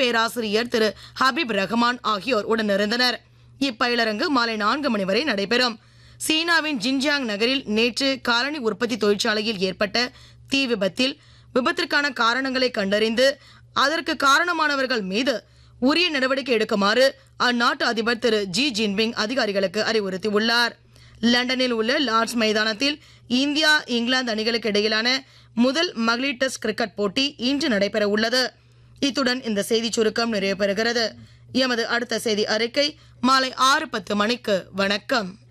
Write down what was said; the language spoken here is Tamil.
பேராசிரியர் திரு ஹபீப் ரஹ்மான் ஆகியோர் உடனிருந்தனர் இப்பயிலரங்கு மாலை நான்கு மணி வரை நடைபெறும் சீனாவின் ஜின்ஜியாங் நகரில் நேற்று காலனி உற்பத்தி தொழிற்சாலையில் ஏற்பட்ட தீ விபத்தில் விபத்திற்கான காரணங்களை கண்டறிந்து அதற்கு காரணமானவர்கள் மீது உரிய நடவடிக்கை எடுக்குமாறு அந்நாட்டு அதிபர் திரு ஜி ஜின்பிங் அதிகாரிகளுக்கு அறிவுறுத்தியுள்ளார் லண்டனில் உள்ள லார்ட்ஸ் மைதானத்தில் இந்தியா இங்கிலாந்து அணிகளுக்கு இடையிலான முதல் மகளிர் டெஸ்ட் கிரிக்கெட் போட்டி இன்று நடைபெற உள்ளது இத்துடன் இந்த செய்தி சுருக்கம் நிறைவு பெறுகிறது எமது அடுத்த செய்தி அறிக்கை மாலை ஆறு பத்து மணிக்கு வணக்கம்